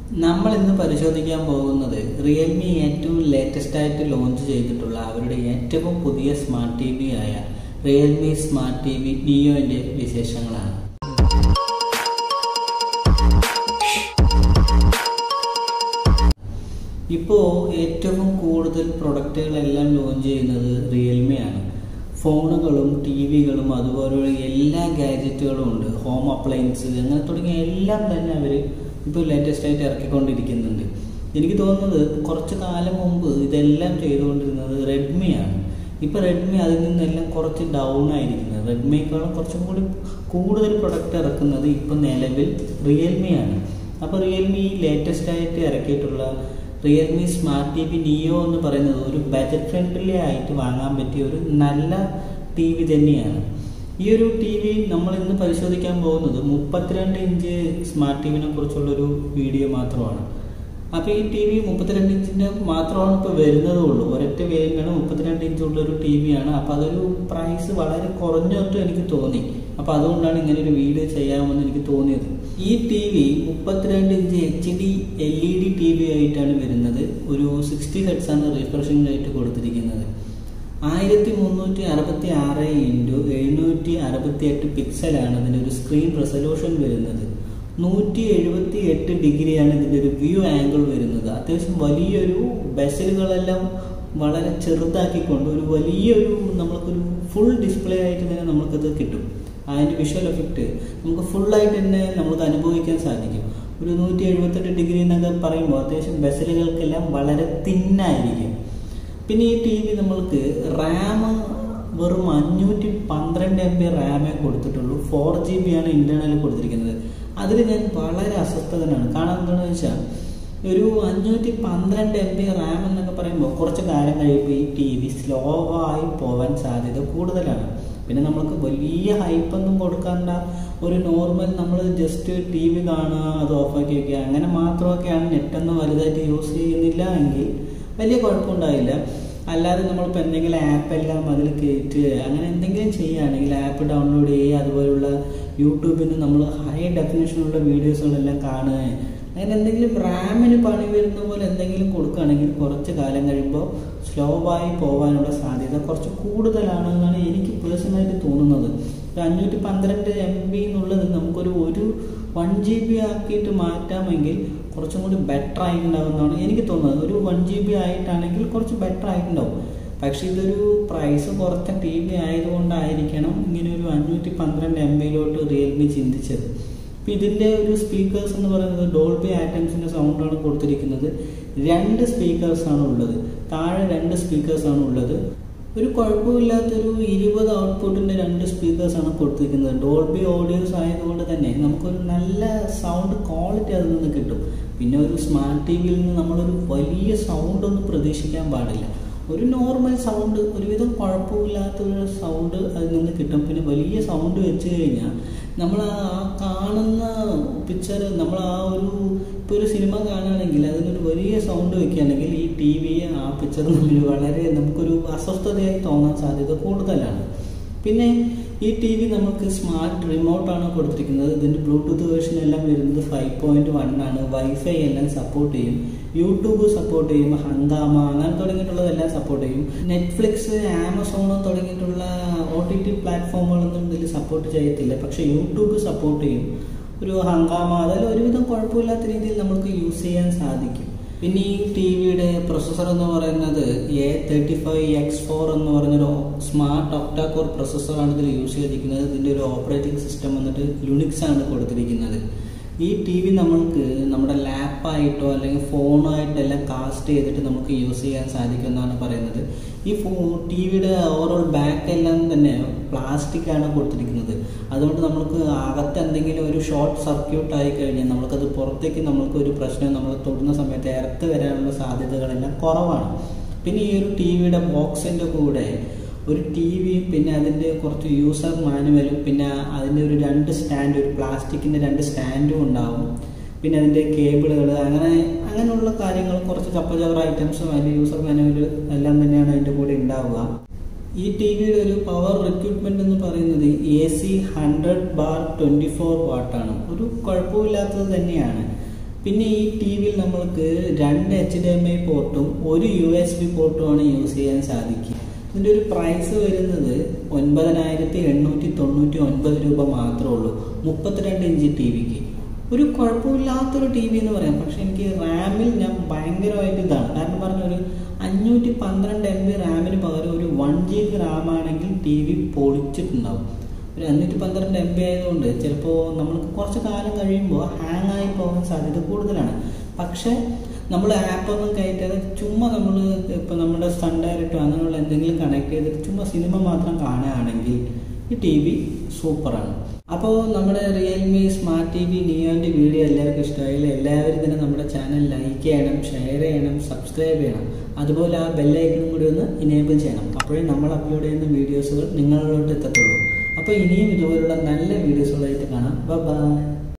നമ്മൾ ഇന്ന് പരിശോധിക്കാൻ പോകുന്നത് റിയൽമി ഏറ്റവും ലേറ്റസ്റ്റ് ആയിട്ട് ലോഞ്ച് ചെയ്തിട്ടുള്ള അവരുടെ ഏറ്റവും പുതിയ സ്മാർട്ട് ടി വി ആയ റിയൽമി സ്മാർട്ട് ടി വി നിയോന്റെ വിശേഷങ്ങളാണ് ഇപ്പോൾ ഏറ്റവും കൂടുതൽ പ്രൊഡക്റ്റുകളെല്ലാം ലോഞ്ച് ചെയ്യുന്നത് റിയൽമി ആണ് ഫോണുകളും ടി വികളും അതുപോലുള്ള എല്ലാ ഗാഡ്ജറ്റുകളും ഉണ്ട് ഹോം അപ്ലയൻസ് അങ്ങനെ തുടങ്ങിയ എല്ലാം തന്നെ അവർ ഇപ്പോൾ ലേറ്റസ്റ്റ് ആയിട്ട് ഇറക്കിക്കൊണ്ടിരിക്കുന്നുണ്ട് എനിക്ക് തോന്നുന്നത് കുറച്ച് കാലം മുമ്പ് ഇതെല്ലാം ചെയ്തുകൊണ്ടിരുന്നത് റെഡ്മിയാണ് ഇപ്പോൾ റെഡ്മി അതിൽ നിന്നെല്ലാം കുറച്ച് ഡൗൺ ആയിരിക്കുന്നത് റെഡ്മിയേക്കാളും കുറച്ചും കൂടി കൂടുതൽ പ്രൊഡക്റ്റ് ഇറക്കുന്നത് ഇപ്പോൾ നിലവിൽ റിയൽമിയാണ് അപ്പോൾ റിയൽമി ലേറ്റസ്റ്റ് ആയിട്ട് ഇറക്കിയിട്ടുള്ള Realme smart T V Neo എന്ന് പറയുന്നത് ഒരു ബജറ്റ് ഫ്രണ്ട്ലി ആയിട്ട് വാങ്ങാൻ പറ്റിയ ഒരു നല്ല ടി വി തന്നെയാണ് ഈ ഒരു ടി വി നമ്മൾ ഇന്ന് പരിശോധിക്കാൻ പോകുന്നത് മുപ്പത്തിരണ്ട് ഇഞ്ച് സ്മാർട്ട് ടി വിനെ കുറിച്ചുള്ളൊരു വീഡിയോ മാത്രമാണ് അപ്പോൾ ഈ ടി വി മുപ്പത്തിരണ്ട് ഇഞ്ചിൻ്റെ മാത്രമാണ് ഇപ്പോൾ വരുന്നതേ ഉള്ളൂ ഒരൊറ്റ വേരിയൻ്റാണ് മുപ്പത്തിരണ്ട് ഇഞ്ചുള്ള ഒരു ടി വിയാണ് അപ്പോൾ അതൊരു പ്രൈസ് വളരെ കുറഞ്ഞിട്ട് എനിക്ക് തോന്നി അപ്പോൾ അതുകൊണ്ടാണ് ഇങ്ങനെ ഒരു വീഡിയോ ചെയ്യാമെന്ന് എനിക്ക് തോന്നിയത് ഈ ടി വി മുപ്പത്തിരണ്ട് inch H D L E D T V ആയിട്ടാണ് വരുന്നത് ഒരു സിക്സ്റ്റി ഹെഡ്സ് ആണ് റിഫ്രഷിംഗ് റേറ്റ് കൊടുത്തിരിക്കുന്നത് ആയിരത്തി മുന്നൂറ്റി അറുപത്തി ആറ് ഇൻറ്റു എഴുന്നൂറ്റി അറുപത്തി എട്ട് പിക്സലാണ് ഇതിൻ്റെ ഒരു സ്ക്രീൻ റെസൊല്യൂഷൻ വരുന്നത് നൂറ്റി എഴുപത്തി എട്ട് ഡിഗ്രിയാണ് ഇതിൻ്റെ ഒരു വ്യൂ ആംഗിൾ വരുന്നത് അത്യാവശ്യം വലിയൊരു ബെസലുകളെല്ലാം വളരെ ചെറുതാക്കിക്കൊണ്ട് ഒരു വലിയൊരു നമ്മൾക്കൊരു ഫുൾ ഡിസ്പ്ലേ ആയിട്ട് തന്നെ നമുക്കത് കിട്ടും അതിൻ്റെ വിഷ്വൽ എഫക്റ്റ് നമുക്ക് ഫുള്ളായിട്ട് തന്നെ നമുക്ക് അനുഭവിക്കാൻ സാധിക്കും ഒരു നൂറ്റി എഴുപത്തെട്ട് ഡിഗ്രി എന്നൊക്കെ പറയുമ്പോൾ അത്യാവശ്യം ബെസലുകൾക്കെല്ലാം വളരെ തിന്നായിരിക്കും പിന്നെ ഈ ടി വി നമ്മൾക്ക് റാം വെറും അഞ്ഞൂറ്റി പന്ത്രണ്ട് എം ബി റാമേ കൊടുത്തിട്ടുള്ളൂ ഫോർ ജി ബി ആണ് ഇന്റേണൽ കൊടുത്തിരിക്കുന്നത് അതിൽ ഞാൻ വളരെ അസ്വസ്ഥതനാണ് കാരണം എന്താണെന്ന് വെച്ചാൽ ഒരു അഞ്ഞൂറ്റി പന്ത്രണ്ട് എം ബി റാം എന്നൊക്കെ പറയുമ്പോൾ കുറച്ച് കാലം കഴിയുമ്പോൾ ഈ ടി വി സ്ലോ ആയി പോകാൻ സാധ്യത കൂടുതലാണ് പിന്നെ നമ്മൾക്ക് വലിയ ഹൈപ്പൊന്നും കൊടുക്കാണ്ട ഒരു നോർമൽ നമ്മൾ ജസ്റ്റ് ടി വി കാണുക അത് ഓഫാക്കി വെക്കുക അങ്ങനെ മാത്രമൊക്കെയാണ് നെറ്റൊന്നും വലുതായിട്ട് യൂസ് ചെയ്യുന്നില്ല എങ്കിൽ വലിയ കുഴപ്പമുണ്ടാവില്ല അല്ലാതെ നമ്മളിപ്പോൾ എന്തെങ്കിലും ആപ്പ് എല്ലാം അതിൽ കയറ്റുക അങ്ങനെ എന്തെങ്കിലും ചെയ്യുകയാണെങ്കിൽ ആപ്പ് ഡൗൺലോഡ് ചെയ്യുക അതുപോലുള്ള യൂട്യൂബിൽ നിന്ന് നമ്മൾ ഹൈ ഡെഫിനേഷനുള്ള വീഡിയോസുകളെല്ലാം കാണുക അങ്ങനെ എന്തെങ്കിലും റാമിന് പണി വരുന്ന പോലെ എന്തെങ്കിലും കൊടുക്കുകയാണെങ്കിൽ കുറച്ച് കാലം കഴിയുമ്പോൾ സ്ലോ ആയി പോകാനുള്ള സാധ്യത കുറച്ച് കൂടുതലാണെന്നാണ് എനിക്ക് പേഴ്സണലായിട്ട് തോന്നുന്നത് ഒരു അഞ്ഞൂറ്റി പന്ത്രണ്ട് എം ബി എന്നുള്ളത് നമുക്കൊരു ഒരു വൺ ജി ബി ആക്കിയിട്ട് മാറ്റാമെങ്കിൽ കുറച്ചും കൂടി ബെറ്റർ ആയിട്ടുണ്ടാവുമെന്നാണ് എനിക്ക് തോന്നുന്നത് ഒരു വൺ ജി ബി ആയിട്ടാണെങ്കിൽ കുറച്ച് ബെറ്റർ ആയിട്ടുണ്ടാവും പക്ഷെ ഇതൊരു പ്രൈസ് കുറച്ച ടി വി ആയതുകൊണ്ടായിരിക്കണം ഇങ്ങനെ ഒരു അഞ്ഞൂറ്റി പന്ത്രണ്ട് എം ബിയിലോട്ട് റിയൽമി ചിന്തിച്ചത് ഇപ്പം ഇതിൻ്റെ ഒരു സ്പീക്കേഴ്സ് എന്ന് പറയുന്നത് ഡോൾബി ആറ്റംസിൻ്റെ സൗണ്ടാണ് കൊടുത്തിരിക്കുന്നത് രണ്ട് സ്പീക്കേഴ്സാണ് ഉള്ളത് താഴെ രണ്ട് സ്പീക്കേഴ്സാണ് ഉള്ളത് ഒരു കുഴപ്പമില്ലാത്തൊരു ഇരുപത് ഔട്ട്പുട്ടിൻ്റെ രണ്ട് സ്പീക്കേഴ്സാണ് കൊടുത്തിരിക്കുന്നത് ഡോൾബി ഓഡിയോസ് ആയതുകൊണ്ട് തന്നെ നമുക്കൊരു നല്ല സൗണ്ട് ക്വാളിറ്റി അതിൽ നിന്ന് കിട്ടും പിന്നെ ഒരു സ്മാർട്ട് ടി വിയിൽ നിന്ന് നമ്മളൊരു വലിയ സൗണ്ട് ഒന്നും പ്രതീക്ഷിക്കാൻ പാടില്ല ഒരു നോർമൽ സൗണ്ട് ഒരുവിധം കുഴപ്പമില്ലാത്തൊരു സൗണ്ട് അതിൽ നിന്ന് കിട്ടും പിന്നെ വലിയ സൗണ്ട് വെച്ച് കഴിഞ്ഞാൽ നമ്മൾ ആ കാണുന്ന പിക്ചർ നമ്മൾ ആ ഒരു ഇപ്പോൾ ഒരു സിനിമ കാണുകയാണെങ്കിൽ അതിനൊരു വലിയ സൗണ്ട് വെക്കുകയാണെങ്കിൽ ഈ ടി വി ആ പിക്ചർ തമ്മിൽ വളരെ നമുക്കൊരു അസ്വസ്ഥതയായി തോന്നാൻ സാധ്യത കൂടുതലാണ് പിന്നെ ഈ ടി വി നമുക്ക് സ്മാർട്ട് റിമോട്ടാണ് കൊടുത്തിരിക്കുന്നത് ഇതിൻ്റെ ബ്ലൂടൂത്ത് വേർഷൻ എല്ലാം വരുന്നത് ഫൈവ് പോയിൻറ്റ് വൺ ആണ് വൈഫൈ എല്ലാം സപ്പോർട്ട് ചെയ്യും യൂട്യൂബ് സപ്പോർട്ട് ചെയ്യും ഹങ്കാമ അങ്ങനെ തുടങ്ങിയിട്ടുള്ളതെല്ലാം സപ്പോർട്ട് ചെയ്യും നെറ്റ്ഫ്ലിക്സ് ആമസോൺ തുടങ്ങിയിട്ടുള്ള ഒ ടി ടി പ്ലാറ്റ്ഫോമുകളൊന്നും ഇതിൽ സപ്പോർട്ട് ചെയ്യത്തില്ല പക്ഷേ യൂട്യൂബ് സപ്പോർട്ട് ചെയ്യും ഒരു ഹങ്കാമ അതെല്ലാം ഒരുവിധം കുഴപ്പമില്ലാത്ത രീതിയിൽ നമുക്ക് യൂസ് ചെയ്യാൻ സാധിക്കും പിന്നെ ഈ ടി വിയുടെ പ്രൊസസ്സർ എന്ന് പറയുന്നത് A thirty five X four എന്ന് പറഞ്ഞൊരു സ്മാർട്ട് ഒക്ടാകോർ പ്രൊസസ്സറാണ് ഇതിൽ യൂസ് ചെയ്തിരിക്കുന്നത് ഇതിൻ്റെ ഒരു ഓപ്പറേറ്റിംഗ് സിസ്റ്റം വന്നിട്ട് ലുണിക്സ് ആണ് കൊടുത്തിരിക്കുന്നത് ഈ ടി വി നമ്മൾക്ക് നമ്മുടെ ലാപ്പായിട്ടോ അല്ലെങ്കിൽ ഫോണായിട്ടെല്ലാം കാസ്റ്റ് ചെയ്തിട്ട് നമുക്ക് യൂസ് ചെയ്യാൻ സാധിക്കുമെന്നാണ് പറയുന്നത് ഈ ഫോ ടി വിയുടെ ഓവറോൾ ബാക്ക് എല്ലാം തന്നെ പ്ലാസ്റ്റിക് ആണ് കൊടുത്തിരിക്കുന്നത് അതുകൊണ്ട് നമുക്ക് അകത്ത് എന്തെങ്കിലും ഒരു ഷോർട്ട് സർക്യൂട്ട് ആയി കഴിഞ്ഞാൽ നമുക്കത് പുറത്തേക്ക് നമ്മൾക്ക് ഒരു പ്രശ്നം നമ്മൾ തൊടുന്ന സമയത്ത് ഇറത്ത് വരാനുള്ള സാധ്യതകളെല്ലാം കുറവാണ് പിന്നെ ഈ ഒരു ടി വിയുടെ ബോക്സിൻ്റെ കൂടെ ഒരു ടി വിയും പിന്നെ അതിൻ്റെ കുറച്ച് യൂസർ മാനുവലും പിന്നെ അതിൻ്റെ ഒരു രണ്ട് സ്റ്റാൻഡ് ഒരു പ്ലാസ്റ്റിക്കിൻ്റെ രണ്ട് സ്റ്റാൻഡും ഉണ്ടാവും പിന്നെ അതിൻ്റെ കേബിളുകൾ അങ്ങനെ അങ്ങനെയുള്ള കാര്യങ്ങൾ കുറച്ച് ചപ്പചവർ ഐറ്റംസും അതിൻ്റെ യൂസർ മാനുവൽ എല്ലാം തന്നെയാണ് അതിൻ്റെ കൂടെ ഉണ്ടാവുക ഈ ടി വിയുടെ ഒരു പവർ റിക്രൂട്ട്മെന്റ് എന്ന് പറയുന്നത് A C hundred bar twenty four വാട്ടാണ് ഒരു കുഴപ്പമില്ലാത്തത് തന്നെയാണ് പിന്നെ ഈ ടി വിയിൽ നമ്മൾക്ക് രണ്ട് എച്ച് ഡി എം ഐ പോർട്ടും ഒരു യു എസ് ബി പോർട്ടുമാണ് യൂസ് ചെയ്യാൻ സാധിക്കുക ഇതിൻ്റെ ഒരു പ്രൈസ് വരുന്നത് ഒൻപതിനായിരത്തി എണ്ണൂറ്റി തൊണ്ണൂറ്റി ഒൻപത് രൂപ മാത്രമേ ഉള്ളൂ മുപ്പത്തിരണ്ട് ഇഞ്ച് ടി വിക്ക് ഒരു കുഴപ്പമില്ലാത്തൊരു ടി വി എന്ന് പറയാം പക്ഷെ എനിക്ക് റാമിൽ ഞാൻ ഭയങ്കരമായിട്ട് ഇതാണ് കാരണം പറഞ്ഞ ഒരു അഞ്ഞൂറ്റി പന്ത്രണ്ട് എം ബി റാമിന് പകരം ഒരു വൺ ജി ബി റാം ആണെങ്കിൽ ടി വി പൊളിച്ചിട്ടുണ്ടാവും ഒരു അഞ്ഞൂറ്റി പന്ത്രണ്ട് എം ബി ആയതുകൊണ്ട് ചിലപ്പോൾ നമ്മൾക്ക് കുറച്ച് കാലം കഴിയുമ്പോൾ ഹാങ് ആയി പോകാൻ സാധ്യത കൂടുതലാണ് പക്ഷേ നമ്മൾ ആപ്പൊന്നും കയറ്റാതെ ചുമ്മാ നമ്മൾ ഇപ്പോൾ നമ്മുടെ സൺ ഡയറക്റ്റോ അങ്ങനെയുള്ള എന്തെങ്കിലും കണക്ട് ചെയ്തിട്ട് ചുമ്മാ സിനിമ മാത്രം കാണുകയാണെങ്കിൽ ഈ ടി വി സൂപ്പറാണ് അപ്പോൾ നമ്മുടെ റിയൽമി സ്മാർട്ട് ടി വി നിയോൻ്റെ വീഡിയോ എല്ലാവർക്കും ഇഷ്ടമായില്ല എല്ലാവരും തന്നെ നമ്മുടെ ചാനൽ ലൈക്ക് ചെയ്യണം ഷെയർ ചെയ്യണം സബ്സ്ക്രൈബ് ചെയ്യണം അതുപോലെ ആ ബെല്ലൈക്കണും കൂടി ഒന്ന് ഇനേബിൾ ചെയ്യണം അപ്പോഴേ നമ്മൾ അപ്ലോഡ് ചെയ്യുന്ന വീഡിയോസുകൾ നിങ്ങളിലോട്ട് എത്തത്തുള്ളൂ അപ്പോൾ ഇനിയും ഇതുപോലുള്ള നല്ല വീഡിയോസുകളായിട്ട് കാണാം ബൈ